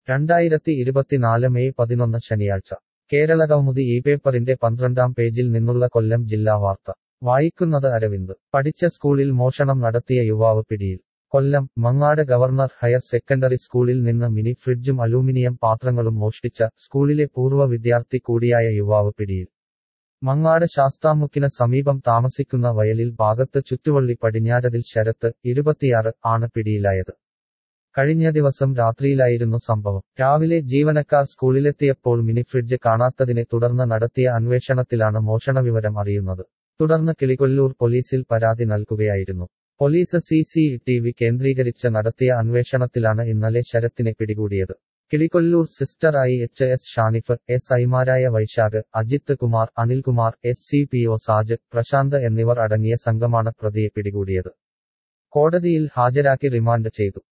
രണ്ടായിരത്തി ഇരുപത്തിനാല് മെയ് പതിനൊന്ന് ശനിയാഴ്ച കേരള കൗമുദി ഈ പേപ്പറിന്റെ പന്ത്രണ്ടാം പേജിൽ നിന്നുള്ള കൊല്ലം ജില്ലാ വാർത്ത വായിക്കുന്നത് അരവിന്ദ് പഠിച്ച സ്കൂളിൽ മോഷണം നടത്തിയ യുവാവ് പിടിയിൽ Kollam Mangad governor higher secondary സ്കൂളിൽ നിന്ന് മിനി ഫ്രിഡ്ജും അലൂമിനിയം പാത്രങ്ങളും മോഷ്ടിച്ച സ്കൂളിലെ പൂർവ്വ വിദ്യാർത്ഥി കൂടിയായ യുവാവ് പിടിയിൽ മങ്ങാട് ശാസ്താമുക്കിന് സമീപം താമസിക്കുന്ന വയലിൽ ഭാഗത്ത് ചുറ്റുവള്ളി പടിഞ്ഞാറതിൽ ശരത്ത് ഇരുപത്തിയാറ് ആണ് പിടിയിലായത് കഴിഞ്ഞ ദിവസം രാത്രിയിലായിരുന്നു സംഭവം രാവിലെ ജീവനക്കാർ സ്കൂളിലെത്തിയപ്പോൾ മിനി ഫ്രിഡ്ജ് കാണാത്തതിനെ തുടർന്ന് നടത്തിയ അന്വേഷണത്തിലാണ് മോഷണവിവരം അറിയുന്നത് തുടർന്ന് കിളികൊല്ലൂർ പോലീസിൽ പരാതി നൽകുകയായിരുന്നു police C C T V കേന്ദ്രീകരിച്ച് നടത്തിയ അന്വേഷണത്തിലാണ് ഇന്നലെ ശരത്തിനെ പിടികൂടിയത് കിളികൊല്ലൂർ സിസ്റ്ററായി എച്ച് എസ് ഷാനിഫ് എസ് ഐമാരായ Vaishakh Ajith Kumar Anilkumar S C P O Saj Prashanth എന്നിവർ അടങ്ങിയ സംഘമാണ് പ്രതിയെ പിടികൂടിയത് കോടതിയിൽ ഹാജരാക്കി റിമാൻഡ് ചെയ്തു